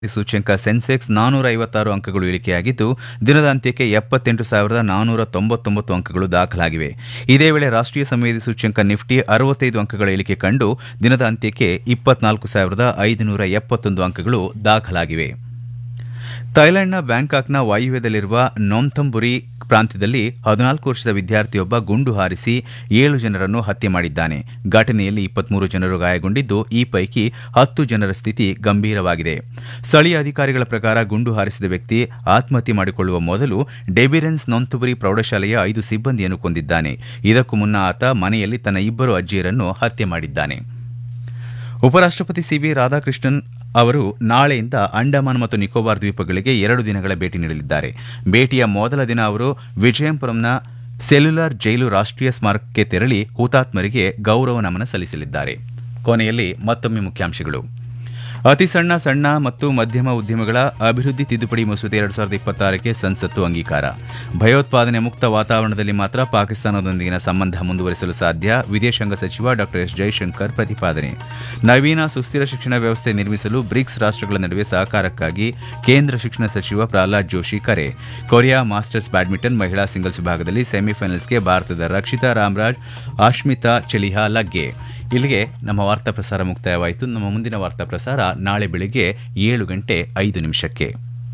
ಸೂಚ್ಯಂಕ ಸೆನ್ಸೆಕ್ಸ್ ನಾನೂರ ಐವತ್ತಾರು ಅಂಕಗಳು ಇಳಿಕೆಯಾಗಿದ್ದು ದಿನದ ಅಂತ್ಯಕ್ಕೆ ಎಪ್ಪತ್ತೆಂಟು ಸಾವಿರದ ನಾನೂರ ತೊಂಬತ್ತೊಂಬತ್ತು ಅಂಕಗಳು ದಾಖಲಾಗಿವೆ ಇದೇ ವೇಳೆ ರಾಷ್ಟ್ರೀಯ ಸಂವೇದಿ ಸೂಚ್ಯಂಕ ನಿಫ್ಟಿ ಅರವತ್ತೈದು ಅಂಕಗಳ ಇಳಿಕೆ ಕಂಡು ದಿನದ ಅಂತ್ಯಕ್ಕೆ ಇಪ್ಪತ್ನಾಲ್ಕು ಸಾವಿರದ ಐದುನೂರ ಎಪ್ಪತ್ತೊಂದು ಅಂಕಗಳು ದಾಖಲಾಗಿವೆ ಥೈಲ್ಯಾಂಡ್ನ ಬ್ಯಾಂಕಾಕ್ನ ವಾಯುವ್ಯದಲ್ಲಿರುವ ನೊಂಥಂಬುರಿ ಪ್ರಾಂತ್ಯದಲ್ಲಿ ಹದಿನಾಲ್ಕು ವರ್ಷದ ವಿದ್ಯಾರ್ಥಿಯೊಬ್ಬ ಗುಂಡು ಹಾರಿಸಿ ಏಳು ಜನರನ್ನು ಹತ್ಯೆ ಮಾಡಿದ್ದಾನೆ ಘಟನೆಯಲ್ಲಿ ಇಪ್ಪತ್ಮೂರು ಜನರು ಗಾಯಗೊಂಡಿದ್ದು ಈ ಪೈಕಿ ಹತ್ತು ಜನರ ಸ್ಥಿತಿ ಗಂಭೀರವಾಗಿದೆ ಸ್ಥಳೀಯ ಅಧಿಕಾರಿಗಳ ಪ್ರಕಾರ ಗುಂಡು ಹಾರಿಸಿದ ವ್ಯಕ್ತಿ ಆತ್ಮಹತ್ಯೆ ಮಾಡಿಕೊಳ್ಳುವ ಮೊದಲು ಡೆಬಿರೆನ್ಸ್ ನೊಂತುಬುರಿ ಪ್ರೌಢಶಾಲೆಯ ಐದು ಸಿಬ್ಬಂದಿಯನ್ನು ಕೊಂದಿದ್ದಾನೆ ಇದಕ್ಕೂ ಮುನ್ನ ಆತ ಮನೆಯಲ್ಲಿ ತನ್ನ ಇಬ್ಬರು ಅಜ್ಜಿಯರನ್ನು ಹತ್ಯೆ ಮಾಡಿದ್ದಾನೆ ಉಪರಾಷ್ಟಪತಿ ಸಿಬಿ ರಾಧಾಕೃಷ್ಣನ್ ಅವರು ನಾಳೆಯಿಂದ ಅಂಡಮಾನ್ ಮತ್ತು ನಿಕೋಬಾರ್ ದ್ವೀಪಗಳಿಗೆ ಎರಡು ದಿನಗಳ ಭೇಟಿ ನೀಡಲಿದ್ದಾರೆ ಭೇಟಿಯ ಮೊದಲ ದಿನ ಅವರು ವಿಜಯಪುರಂನ ಸೆಲ್ಯುಲಾರ್ ಜೈಲು ರಾಷ್ಟ್ರೀಯ ಸ್ಮಾರಕಕ್ಕೆ ತೆರಳಿ ಹುತಾತ್ಮರಿಗೆ ಗೌರವ ನಮನ ಸಲ್ಲಿಸಲಿದ್ದಾರೆ ಕೊನೆಯಲ್ಲಿ ಮತ್ತೊಮ್ಮೆ ಮುಖ್ಯಾಂಶಗಳು ಅತಿ ಸಣ್ಣ ಸಣ್ಣ ಮತ್ತು ಮಧ್ಯಮ ಉದ್ಯಮಗಳ ಅಭಿವೃದ್ಧಿ ತಿದ್ದುಪಡಿ ಮಸೂದೆ ಎರಡ್ ಸಾವಿರದ ಇಪ್ಪತ್ತಾರಕ್ಕೆ ಸಂಸತ್ತು ಅಂಗೀಕಾರ ಭಯೋತ್ಪಾದನೆ ಮುಕ್ತ ವಾತಾವರಣದಲ್ಲಿ ಮಾತ್ರ ಪಾಕಿಸ್ತಾನದೊಂದಿಗಿನ ಸಂಬಂಧ ಮುಂದುವರಿಸಲು ಸಾಧ್ಯ ವಿದೇಶಾಂಗ ಸಚಿವ ಡಾ ಎಸ್ ಜೈಶಂಕರ್ ಪ್ರತಿಪಾದನೆ ನವೀನ ಸುಸ್ಥಿರ ಶಿಕ್ಷಣ ವ್ಯವಸ್ಥೆ ನಿರ್ಮಿಸಲು ಬ್ರಿಕ್ಸ್ ರಾಷ್ಟ್ರಗಳ ನಡುವೆ ಸಹಕಾರಕ್ಕಾಗಿ ಕೇಂದ್ರ ಶಿಕ್ಷಣ ಸಚಿವ ಪ್ರಹ್ಲಾದ್ ಜೋಶಿ ಕರೆ ಕೊರಿಯಾ ಮಾಸ್ಟರ್ಸ್ ಬ್ಯಾಡ್ಮಿಂಟನ್ ಮಹಿಳಾ ಸಿಂಗಲ್ಸ್ ವಿಭಾಗದಲ್ಲಿ ಸೆಮಿಫೈನಲ್ಸ್ಗೆ ಭಾರತದ ರಕ್ಷಿತಾ ರಾಮ್ರಾಜ್ ಅಶ್ಮಿತಾ ಚಲಿಹಾ ಲಗ್ಗೆ ಇಲ್ಲಿಗೆ ನಮ್ಮ ವಾರ್ತಾ ಪ್ರಸಾರ ಮುಕ್ತಾಯವಾಯಿತು ನಮ್ಮ ಮುಂದಿನ ವಾರ್ತಾ ಪ್ರಸಾರ ನಾಳೆ ಬೆಳಗ್ಗೆ ಏಳು ಗಂಟೆ ಐದು ನಿಮಿಷಕ್ಕೆ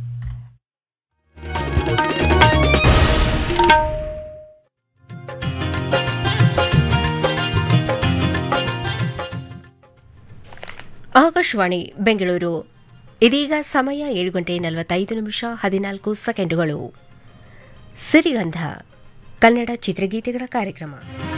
ಆಕಾಶವಾಣಿ ಬೆಂಗಳೂರು ಇದೀಗ ಸಮಯ ಏಳು ಗಂಟೆ ನಲವತ್ತೈದು ನಿಮಿಷ ಹದಿನಾಲ್ಕು ಸೆಕೆಂಡುಗಳು ಸಿರಿಗಂಧ ಕನ್ನಡ ಚಿತ್ರಗೀತೆಗಳ ಕಾರ್ಯಕ್ರಮ